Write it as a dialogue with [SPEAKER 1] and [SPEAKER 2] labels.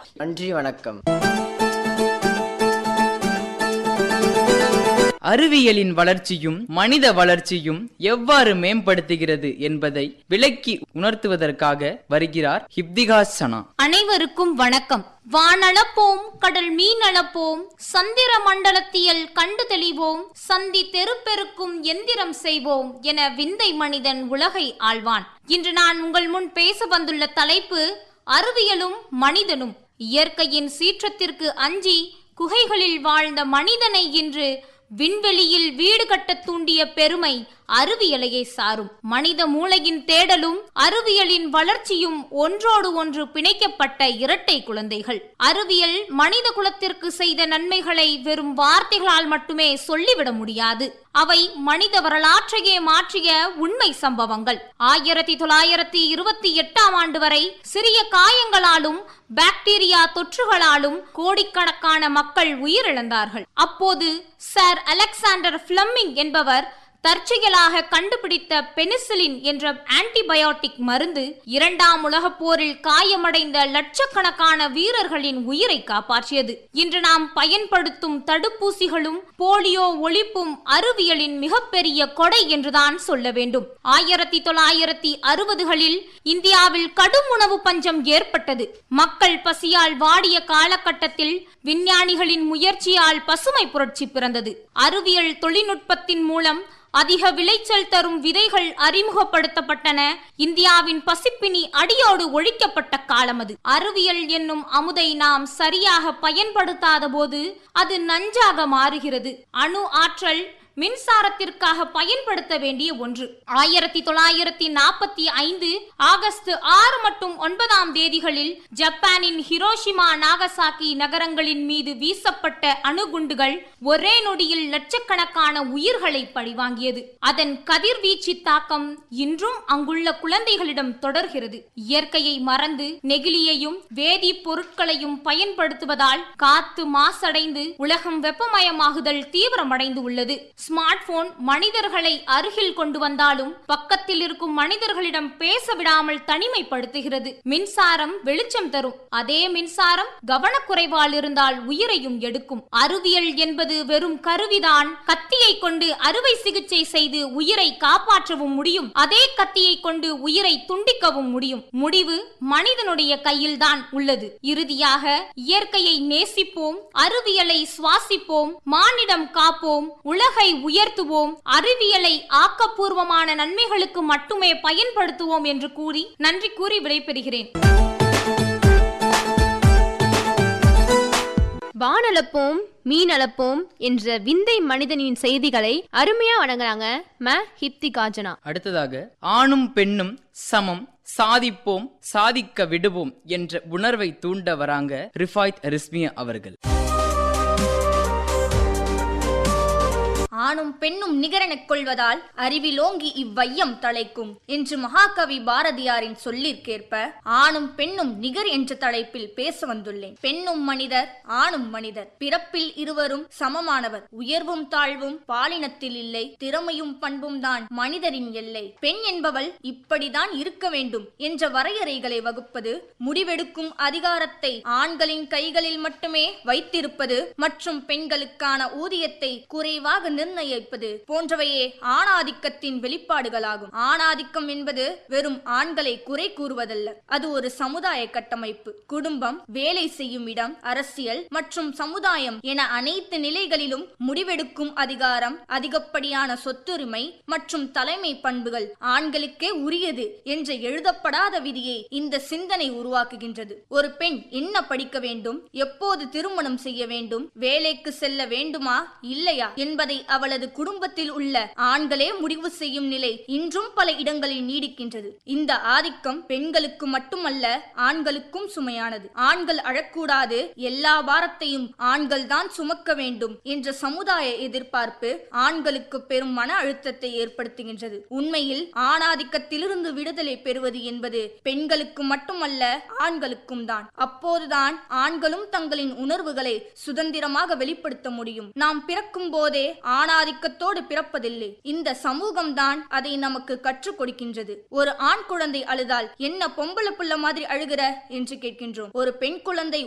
[SPEAKER 1] நன்றி வணக்கம்
[SPEAKER 2] அறிவியலின் வளர்ச்சியும் மனித வளர்ச்சியும் எவ்வாறு மேம்படுத்துகிறது என்பதை விளக்கி உணர்த்துவதற்காக வருகிறார் ஹிப்திகா சனா
[SPEAKER 3] அனைவருக்கும் வணக்கம் வானளப்போம் கடல் மீனளப்போம் சந்திர மண்டலத்தியல் கண்டு தெளிவோம் சந்தி தெருப்பெருக்கும் எந்திரம் செய்வோம் என விந்தை மனிதன் உலகை ஆழ்வான் இன்று நான் உங்கள் முன் பேச வந்துள்ள தலைப்பு அறிவியலும் மனிதனும் இயற்கையின் சீற்றத்திற்கு அஞ்சி குகைகளில் வாழ்ந்த மனிதனை இன்று விண்வெளியில் வீடு கட்டத் தூண்டிய பெருமை அறிவியலையே சாரும் மனித மூளையின் தேடலும் அறிவியலின் வளர்ச்சியும் ஒன்றோடு ஒன்று பிணைக்கப்பட்ட இரட்டை குழந்தைகள் அறிவியல் மனித குலத்திற்கு செய்த நன்மைகளை வெறும் வார்த்தைகளால் மட்டுமே சொல்லிவிட முடியாது அவை மனித வரலாற்றையே மாற்றிய உண்மை சம்பவங்கள் ஆயிரத்தி தொள்ளாயிரத்தி இருபத்தி எட்டாம் ஆண்டு வரை சிறிய காயங்களாலும் பாக்டீரியா தொற்றுகளாலும் கோடிக்கணக்கான மக்கள் உயிரிழந்தார்கள் அப்போது சார் அலெக்சாண்டர் பிளம்மிங் என்பவர் தற்செயலாக கண்டுபிடித்த பெனிசிலின் என்ற ஆன்டிபயோட்டிக் மருந்து இரண்டாம் உலகப் போரில் காயமடைந்த லட்சக்கணக்கான வீரர்களின் உயிரை காப்பாற்றியது இன்று நாம் பயன்படுத்தும் தடுப்பூசிகளும் போலியோ ஒழிப்பும் அறிவியலின் மிகப்பெரிய கொடை என்றுதான் சொல்ல வேண்டும் ஆயிரத்தி தொள்ளாயிரத்தி அறுபதுகளில் இந்தியாவில் கடும் உணவு பஞ்சம் ஏற்பட்டது மக்கள் பசியால் வாடிய காலகட்டத்தில் விஞ்ஞானிகளின் முயற்சியால் பசுமை புரட்சி பிறந்தது அறிவியல் தொழில்நுட்பத்தின் மூலம் அதிக விளைச்சல் தரும் விதைகள் அறிமுகப்படுத்தப்பட்டன இந்தியாவின் பசிப்பினி அடியோடு ஒழிக்கப்பட்ட காலம் அது அறிவியல் என்னும் அமுதை நாம் சரியாக பயன்படுத்தாத போது அது நஞ்சாக மாறுகிறது அணு ஆற்றல் மின்சாரத்திற்காக பயன்படுத்த வேண்டிய ஒன்று ஆயிரத்தி தொள்ளாயிரத்தி நாற்பத்தி ஐந்து ஆகஸ்ட் ஆறு மற்றும் ஒன்பதாம் தேதிகளில் ஜப்பானின் ஹிரோஷிமா நாகசாக்கி நகரங்களின் மீது வீசப்பட்ட அணுகுண்டுகள் ஒரே நொடியில் லட்சக்கணக்கான உயிர்களை பழிவாங்கியது அதன் கதிர்வீச்சு தாக்கம் இன்றும் அங்குள்ள குழந்தைகளிடம் தொடர்கிறது இயற்கையை மறந்து நெகிழியையும் வேதி பொருட்களையும் பயன்படுத்துவதால் காத்து மாசடைந்து உலகம் வெப்பமயமாகுதல் தீவிரமடைந்து உள்ளது ஸ்மார்ட் போன் மனிதர்களை அருகில் கொண்டு வந்தாலும் பக்கத்தில் இருக்கும் மனிதர்களிடம் பேச விடாமல் தனிமைப்படுத்துகிறது மின்சாரம் வெளிச்சம் தரும் அதே மின்சாரம் கவனக்குறைவால் இருந்தால் உயிரையும் எடுக்கும் அறிவியல் என்பது வெறும் கருவிதான் கத்தியை கொண்டு அறுவை சிகிச்சை செய்து உயிரை காப்பாற்றவும் முடியும் அதே கத்தியை கொண்டு உயிரை துண்டிக்கவும் முடியும் முடிவு மனிதனுடைய கையில்தான் உள்ளது இறுதியாக இயற்கையை நேசிப்போம் அறிவியலை சுவாசிப்போம் மானிடம் காப்போம் உலகை உயர்த்துவோம் அறிவியலை ஆக்கப்பூர்வமான நன்மைகளுக்கு மட்டுமே பயன்படுத்துவோம் என்று கூறி நன்றி கூறி விடைபெறுகிறேன்
[SPEAKER 4] வானளப்போம் மீனளப்போம் என்ற விந்தை மனிதனின் செய்திகளை அருமையா வழங்குறாங்க ம ஹிப்தி காஜனா
[SPEAKER 2] அடுத்ததாக ஆணும் பெண்ணும் சமம் சாதிப்போம் சாதிக்க விடுவோம் என்ற உணர்வை தூண்ட வராங்க ரிஃபாய்த் ரிஸ்மியா அவர்கள்
[SPEAKER 5] ஆணும் பெண்ணும் நிகரெனக் கொள்வதால் அறிவிலோங்கி இவ்வையம் தலைக்கும் என்று மகாகவி பாரதியாரின் சொல்லிற்கேற்ப ஆணும் பெண்ணும் நிகர் என்ற தலைப்பில் பேச வந்துள்ளேன் பெண்ணும் மனிதர் ஆணும் மனிதர் பிறப்பில் இருவரும் சமமானவர் உயர்வும் தாழ்வும் பாலினத்தில் இல்லை திறமையும் பண்பும் தான் மனிதரின் எல்லை பெண் என்பவள் இப்படிதான் இருக்க வேண்டும் என்ற வரையறைகளை வகுப்பது முடிவெடுக்கும் அதிகாரத்தை ஆண்களின் கைகளில் மட்டுமே வைத்திருப்பது மற்றும் பெண்களுக்கான ஊதியத்தை குறைவாக நிர்ணயிப்பது போன்றவையே ஆணாதிக்கத்தின் வெளிப்பாடுகளாகும் ஆணாதிக்கம் என்பது வெறும் ஆண்களை குறை கூறுவதல்ல அது ஒரு சமுதாய கட்டமைப்பு குடும்பம் வேலை செய்யும் இடம் அரசியல் மற்றும் சமுதாயம் என அனைத்து நிலைகளிலும் முடிவெடுக்கும் அதிகாரம் அதிகப்படியான சொத்துரிமை மற்றும் தலைமை பண்புகள் ஆண்களுக்கே உரியது என்ற எழுதப்படாத விதியை இந்த சிந்தனை உருவாக்குகின்றது ஒரு பெண் என்ன படிக்க வேண்டும் எப்போது திருமணம் செய்ய வேண்டும் வேலைக்கு செல்ல வேண்டுமா இல்லையா என்பதை அவளது குடும்பத்தில் உள்ள ஆண்களே முடிவு செய்யும் நிலை இன்றும் பல இடங்களில் நீடிக்கின்றது இந்த ஆதிக்கம் பெண்களுக்கு மட்டுமல்ல ஆண்களுக்கும் சுமையானது ஆண்கள் அழக்கூடாது எல்லா பாரத்தையும் ஆண்கள் தான் சுமக்க வேண்டும் என்ற சமுதாய எதிர்பார்ப்பு ஆண்களுக்கு பெரும் மன அழுத்தத்தை ஏற்படுத்துகின்றது உண்மையில் ஆணாதிக்கத்திலிருந்து விடுதலை பெறுவது என்பது பெண்களுக்கு மட்டுமல்ல ஆண்களுக்கும் தான் அப்போதுதான் ஆண்களும் தங்களின் உணர்வுகளை சுதந்திரமாக வெளிப்படுத்த முடியும் நாம் பிறக்கும் போதே ஆணாதிக்கத்தோடு பிறப்பதில்லை இந்த சமூகம்தான் அதை நமக்கு கற்றுக் கொடுக்கின்றது ஒரு ஆண் குழந்தை அழுதால் என்ன பொம்பளை புள்ள மாதிரி அழுகிற என்று கேட்கின்றோம் ஒரு பெண் குழந்தை